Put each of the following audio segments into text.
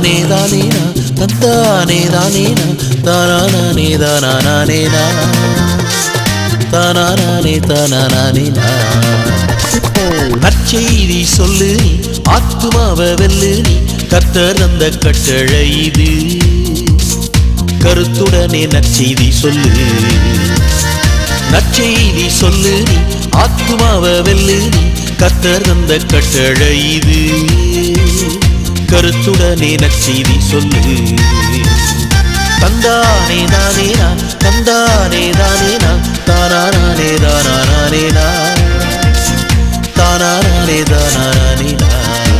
தந்தானே தானேனா தந்தானே தானேனா தானானே தானானேனா தானானே தானானேனா நற்செய்தி சொல்லு நீ ஆத்துமாவ வெல்லு நீ கத்தர் அந்த கட்டளை இது கருத்துடனே நற்செய்தி சொல்லு நற்செய்தி சொல்லு நீ ஆத்துமாவ வெல்லு நீ கத்தர் அந்த கட்டளை இது கருத்துடனே நற்செய்தி சொல்லு தந்தானே தானே நான் தந்தானே தானே நான் தானானே தானானே நான் தானானே தானானே நான்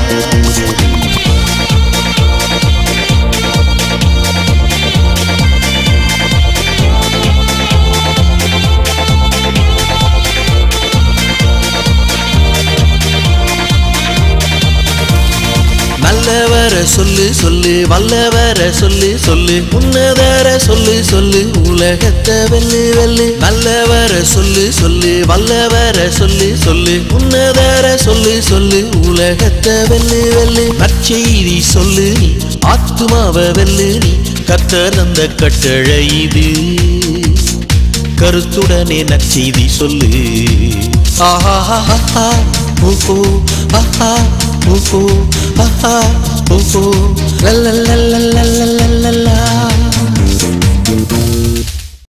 நல்லவர சொல்லு சொல்லு வல்லவர சொல்லு சொல்லு உன்னதர சொல்லு சொல்லு உலகத்தை வெல்லு வெல்லு நல்லவர சொல்லு சொல்லு வல்லவர சொல்லு சொல்லு உன்னதர சொல்லு சொல்லு உலகத்தை வெல்லு வெல்லு நற்செய்தி சொல்லு நீ ஆத்துமாவ வெல்லு நீ கத்தர் அந்த கட்டளை இது கருத்துடனே நற்செய்தி சொல்லு ஆஹா ஓஹோ ஆஹா ஓஹோ ஆஹா ஓஹோ லல்லல்லல்லல்லல்லல்லா